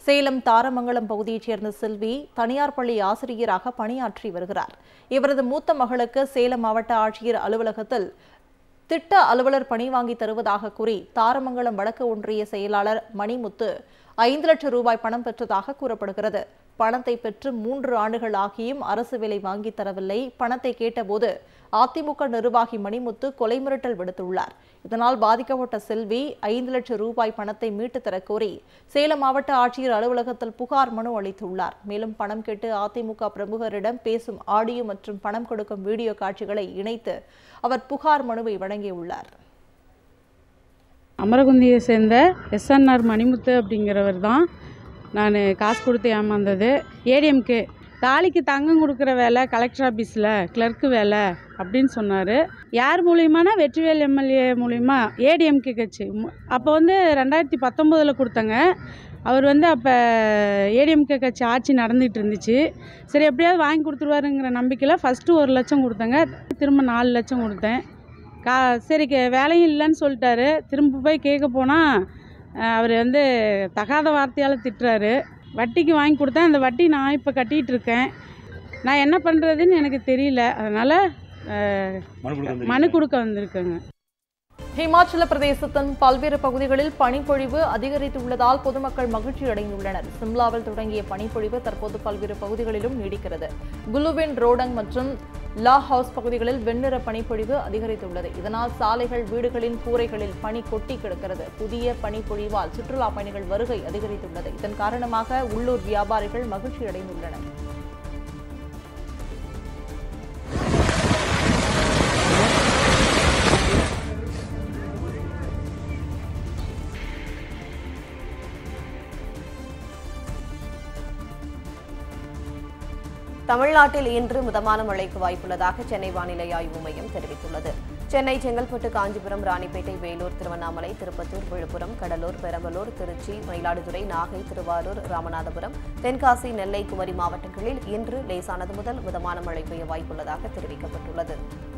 சேலம் தாரமங்கலம் பகுதியைச் சேர்ந்த செல்வி தனியார் பள்ளி ஆசிரியராக பணியாற்றி வருகிறார் இவரது மூத்த மகளுக்கு சேலம் மாவட்ட ஆட்சியர் அலுவலகத்தில் திட்ட அலுவலர் பணி வாங்கி தருவதாக கூறி தாரமங்கலம் வடக்கு ஒன்றிய செயலாளர் மணிமுத்து ஐந்து லட்சம் ரூபாய் பணம் பெற்றதாக கூறப்படுகிறது பணத்தை பெற்று மூன்று ஆண்டுகள் ஆகியும் அரசு வேலை வாங்கி தரவில்லை பணத்தை கேட்டபோது அதிமுக நிர்வாகி மணிமுத்து கொலை மிரட்டல் விடுத்துள்ளார் இதனால் பாதிக்கப்பட்ட செல்வி ஐந்து லட்சம் ரூபாய் பணத்தை மீட்டு தரக் கோரி சேலம் மாவட்ட ஆட்சியர் அலுவலகத்தில் புகார் மனு அளித்துள்ளார் மேலும் பணம் கேட்டு அதிமுக பிரமுகரிடம் பேசும் ஆடியோ மற்றும் பணம் கொடுக்கும் வீடியோ காட்சிகளை இணைத்து அவர் புகார் மனுவை வழங்கியுள்ளார் அமரகுந்தியை சேர்ந்த எஸ்என்ஆர் மணிமுத்து அப்படிங்கிறவர் தான் நான் காசு கொடுத்து ஏமாந்தது ஏடிஎம்கே தாலிக்கு தங்கம் கொடுக்குற வேலை கலெக்டர் ஆஃபீஸில் கிளர்க்கு வேலை அப்படின்னு சொன்னார் யார் மூலியமானா வெற்றிவேல் எம்எல்ஏ மூலியமா ஏடிஎம்கே கட்சி மு- அப்போ வந்து ரெண்டாயிரத்தி பத்தொம்போதில் கொடுத்தாங்க அவர் வந்து அப்போ ஏடிஎம்கே கட்சி ஆட்சி நடந்துகிட்டு இருந்துச்சு சரி எப்படியாவது வாங்கி கொடுத்துருவாருங்கிற நம்பிக்கையில் ஃபஸ்ட்டு ஒரு லட்சம் கொடுத்தாங்க திரும்ப நாலு லட்சம் கொடுத்தேன் கா சரி கே- வேலையும் இல்லைன்னு சொல்லிட்டாரு திரும்ப போய் கேட்க போனால் அவர் வந்து தகாத வார்த்தையால் திட்டுறாரு வட்டிக்கு வாங்கி கொடுத்தேன் அந்த வட்டி நான் இப்போ கட்டிகிட்டு இருக்கேன் நான் என்ன பண்ணுறதுன்னு எனக்கு தெரியல அதனால் மனு கொடுக்க வந்திருக்கீங்க. மனு கொடுக்க வந்திருக்கேங்க ஹிமாச்சல பிரதேசத்தின் பல்வேறு பகுதிகளில் பனிப்பொழிவு அதிகரித்துள்ளதால் பொதுமக்கள் மகிழ்ச்சி அடைந்துள்ளனர் சிம்லாவில் தொடங்கிய பனிப்பொழிவு தற்போது பல்வேறு பகுதிகளிலும் நீடிக்கிறது குலுவின் ரோடங் மற்றும் லா ஹவுஸ் பகுதிகளில் வெண்ணிற பனிப்பொழிவு அதிகரித்துள்ளது இதனால் சாலைகள் வீடுகளின் கூரைகளில் பனி கொட்டி கிடக்கிறது புதிய பனிப்பொழிவால் சுற்றுலா பயணிகள் வருகை அதிகரித்துள்ளது இதன் காரணமாக உள்ளூர் வியாபாரிகள் மகிழ்ச்சி அடைந்துள்ளனர் தமிழ்நாட்டில் இன்று மிதமான மழைக்கு வாய்ப்புள்ளதாக சென்னை வானிலை ஆய்வு மையம் தெரிவித்துள்ளது சென்னை செங்கல்பட்டு காஞ்சிபுரம் ராணிப்பேட்டை வேலூர் திருவண்ணாமலை திருப்பத்தூர் விழுப்புரம் கடலூர் பெரம்பலூர் திருச்சி மயிலாடுதுறை நாகை திருவாரூர் ராமநாதபுரம் தென்காசி நெல்லை குமரி மாவட்டங்களில் இன்று லேசானது முதல் மிதமான மழை பெய்ய வாய்ப்புள்ளதாக தெரிவிக்கப்பட்டுள்ளது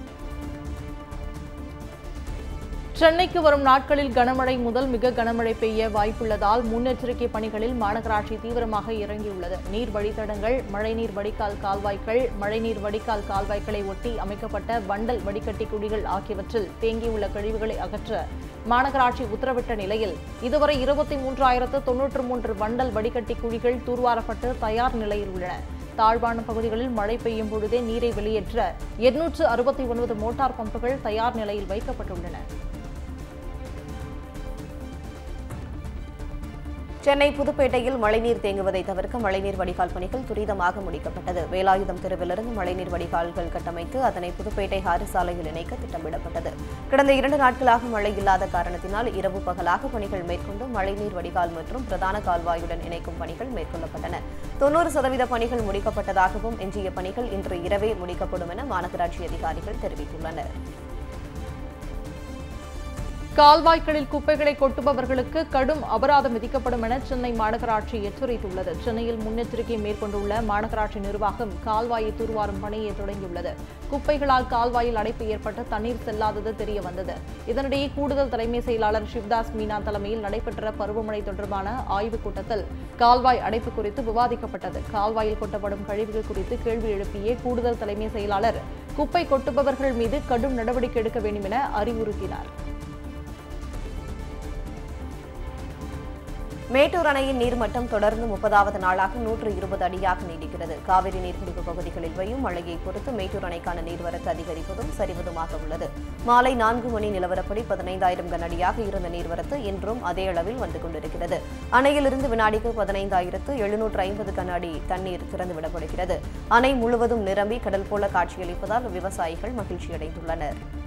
சென்னைக்கு வரும் நாட்களில் கனமழை முதல் மிக கனமழை பெய்ய வாய்ப்புள்ளதால் முன்னெச்சரிக்கை பணிகளில் மாநகராட்சி தீவிரமாக இறங்கியுள்ளது நீர் வழித்தடங்கள் மழைநீர் வடிகால் கால்வாய்கள் மழைநீர் வடிகால் கால்வாய்களை ஒட்டி அமைக்கப்பட்ட வண்டல் வடிகட்டி குழிகள் ஆகியவற்றில் தேங்கியுள்ள கழிவுகளை அகற்ற மாநகராட்சி உத்தரவிட்ட நிலையில் இதுவரை இருபத்தி மூன்றாயிரத்து தொன்னூற்று மூன்று வண்டல் வடிகட்டி குழிகள் தூர்வாரப்பட்டு தயார் நிலையில் உள்ளன தாழ்வான பகுதிகளில் மழை பெய்யும் பொழுதே நீரை வெளியேற்ற எண்ணூற்று அறுபத்தி ஒன்பது மோட்டார் பம்புகள் தயார் நிலையில் வைக்கப்பட்டுள்ளன சென்னை புதுப்பேட்டையில் மழைநீர் தேங்குவதை தவிர்க்க மழைநீர் வடிகால் பணிகள் துரிதமாக முடிக்கப்பட்டது வேலாயுதம் தெருவிலிருந்து மழைநீர் வடிகால்கள் கட்டமைத்து அதனை புதுப்பேட்டை ஹாரிஸ் சாலையில் இணைக்க திட்டமிடப்பட்டது கடந்த இரண்டு நாட்களாக மழை இல்லாத காரணத்தினால் இரவு பகலாக பணிகள் மேற்கொண்டு மழைநீர் வடிகால் மற்றும் பிரதான கால்வாயுடன் இணைக்கும் பணிகள் மேற்கொள்ளப்பட்டன தொன்னூறு சதவீத பணிகள் முடிக்கப்பட்டதாகவும் எஞ்சிய பணிகள் இன்று இரவே முடிக்கப்படும் என மாநகராட்சி அதிகாரிகள் தெரிவித்துள்ளனர் கால்வாய்களில் குப்பைகளை கொட்டுபவர்களுக்கு கடும் அபராதம் விதிக்கப்படும் என சென்னை மாநகராட்சி எச்சரித்துள்ளது சென்னையில் முன்னெச்சரிக்கை மேற்கொண்டுள்ள மாநகராட்சி நிர்வாகம் கால்வாயை தூர்வாரும் பணியை தொடங்கியுள்ளது குப்பைகளால் கால்வாயில் அடைப்பு ஏற்பட்டு தண்ணீர் செல்லாதது தெரிய வந்தது இதனிடையே கூடுதல் தலைமை செயலாளர் சிவ்தாஸ் மீனா தலைமையில் நடைபெற்ற பருவமழை தொடர்பான ஆய்வுக் கூட்டத்தில் கால்வாய் அடைப்பு குறித்து விவாதிக்கப்பட்டது கால்வாயில் கொட்டப்படும் கழிவுகள் குறித்து கேள்வி எழுப்பிய கூடுதல் தலைமை செயலாளர் குப்பை கொட்டுபவர்கள் மீது கடும் நடவடிக்கை எடுக்க வேண்டும் என அறிவுறுத்தினார் மேட்டூர் அணையின் நீர்மட்டம் தொடர்ந்து முப்பதாவது நாளாக நூற்று இருபது அடியாக நீடிக்கிறது காவிரி நீர்பிடிப்பு பகுதிகளில் பெய்யும் மழையை பொறுத்து மேட்டூர் அணைக்கான நீர்வரத்து அதிகரிப்பதும் சரிவதுமாக உள்ளது மாலை நான்கு மணி நிலவரப்படி பதினைந்தாயிரம் கனஅடியாக இருந்த நீர்வரத்து இன்றும் அதே அளவில் வந்து கொண்டிருக்கிறது அணையிலிருந்து வினாடிக்கு பதினைந்தாயிரத்து எழுநூற்று ஐம்பது கன அடி தண்ணீர் திறந்துவிடப்படுகிறது அணை முழுவதும் நிரம்பி கடல் போல காட்சியளிப்பதால் விவசாயிகள் மகிழ்ச்சியடைந்துள்ளனர்